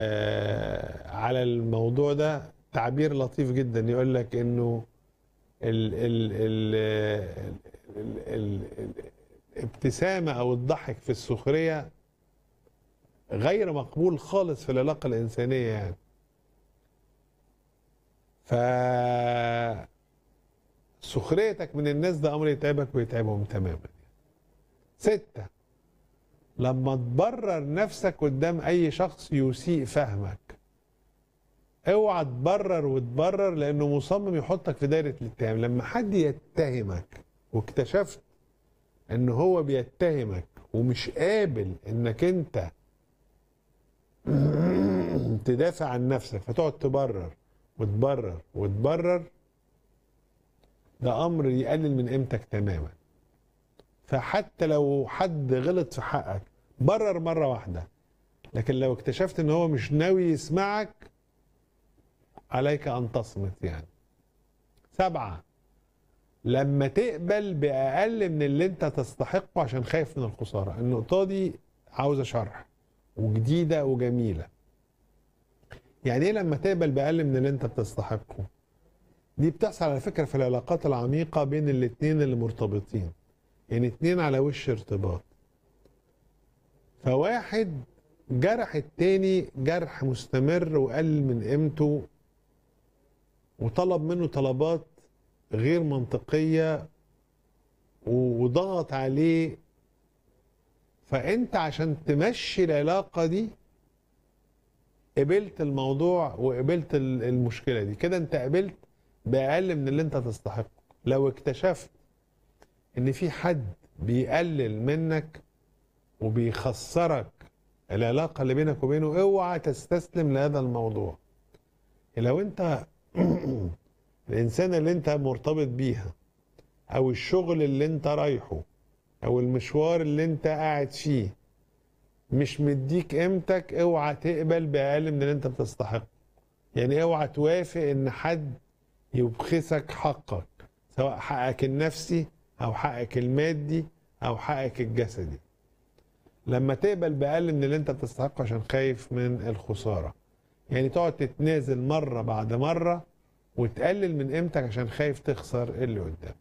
آه، على الموضوع ده تعبير لطيف جدا يقول لك انه ال ال ال ال ال ال الابتسامة او الضحك في السخرية غير مقبول خالص في العلاقة الإنسانية يعني ف سخريتك من الناس ده أمر يتعبك ويتعبهم تماما ستة لما تبرر نفسك قدام أي شخص يسيء فهمك اوعى تبرر وتبرر لأنه مصمم يحطك في دايرة الاتهام لما حد يتهمك واكتشفت ان هو بيتهمك ومش قابل انك انت تدافع عن نفسك فتقعد تبرر وتبرر وتبرر ده امر يقلل من قيمتك تماما فحتى لو حد غلط في حقك برر مره واحده لكن لو اكتشفت ان هو مش ناوي يسمعك عليك ان تصمت يعني سبعه لما تقبل باقل من اللي انت تستحقه عشان خايف من الخساره النقطه دي عاوزه شرح وجديده وجميله يعني ايه لما تقبل باقل من اللي انت بتستحقه دي بتحصل على فكره في العلاقات العميقه بين الاتنين اللي مرتبطين يعني اتنين على وش ارتباط فواحد جرح التاني جرح مستمر وقلل من قيمته وطلب منه طلبات غير منطقية وضغط عليه فانت عشان تمشي العلاقة دي قبلت الموضوع وقبلت المشكلة دي كده انت قبلت بأقل من اللي انت تستحقه لو اكتشفت ان في حد بيقلل منك وبيخسرك العلاقة اللي بينك وبينه اوعى تستسلم لهذا الموضوع لو انت الإنسان اللي أنت مرتبط بيها أو الشغل اللي أنت رايحه أو المشوار اللي أنت قاعد فيه مش مديك قيمتك اوعى تقبل بأقل من اللي أنت بتستحقه يعني اوعى توافق إن حد يبخسك حقك سواء حقك النفسي أو حقك المادي أو حقك الجسدي لما تقبل بأقل من اللي أنت بتستحقه عشان خايف من الخسارة يعني تقعد تتنازل مرة بعد مرة وتقلل من قيمتك عشان خايف تخسر اللي قدامك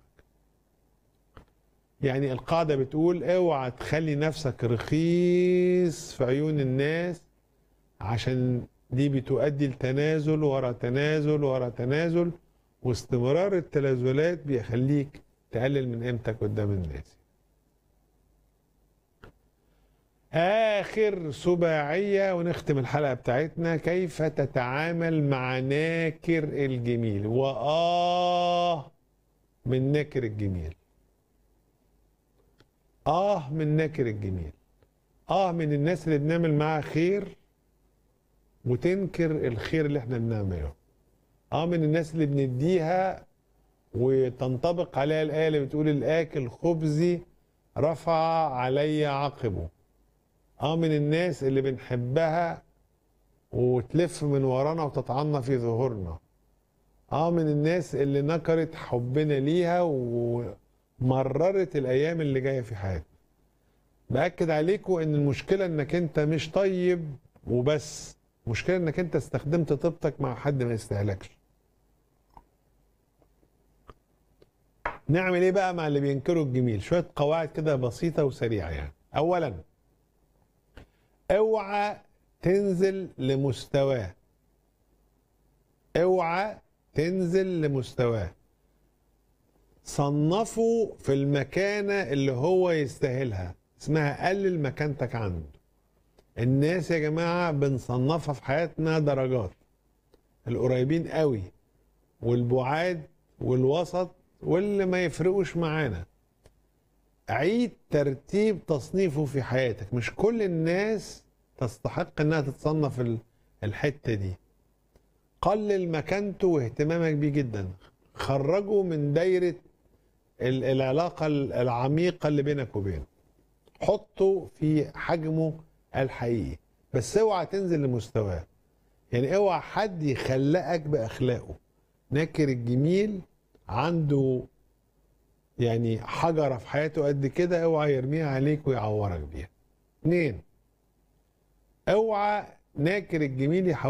يعني القاعدة بتقول اوعى تخلي نفسك رخيص في عيون الناس عشان دي بتؤدي لتنازل ورا تنازل ورا تنازل واستمرار التنازلات بيخليك تقلل من قيمتك قدام الناس آخر سباعية ونختم الحلقة بتاعتنا كيف تتعامل مع ناكر الجميل وآه من ناكر الجميل آه من ناكر الجميل آه من الناس اللي بنعمل معاها خير وتنكر الخير اللي احنا بنعمله آه من الناس اللي بنديها وتنطبق عليها الآية اللي بتقول الآكل خبزي رفع علي عقبه اه من الناس اللي بنحبها وتلف من ورانا وتطعنا في ظهورنا اه من الناس اللي نكرت حبنا ليها ومررت الايام اللي جايه في حياتنا باكد عليكم ان المشكله انك انت مش طيب وبس المشكله انك انت استخدمت طيبتك مع حد ما يستهلكش نعمل ايه بقى مع اللي بينكروا الجميل شويه قواعد كده بسيطه وسريعه يعني اولا اوعى تنزل لمستواه اوعى تنزل لمستواه صنفه في المكانة اللي هو يستاهلها اسمها قلل مكانتك عنده الناس يا جماعة بنصنفها في حياتنا درجات القريبين قوي والبعاد والوسط واللي ما يفرقوش معانا عيد ترتيب تصنيفه في حياتك مش كل الناس تستحق انها تتصنف الحته دي قلل مكانته واهتمامك بيه جدا خرجه من دايره العلاقه العميقه اللي بينك وبينه حطه في حجمه الحقيقي بس اوعى تنزل لمستواه يعني اوعى حد يخلقك باخلاقه ناكر الجميل عنده يعني حجره في حياته قد كده اوعى يرميها عليك ويعورك بيها. اتنين اوعى ناكر الجميل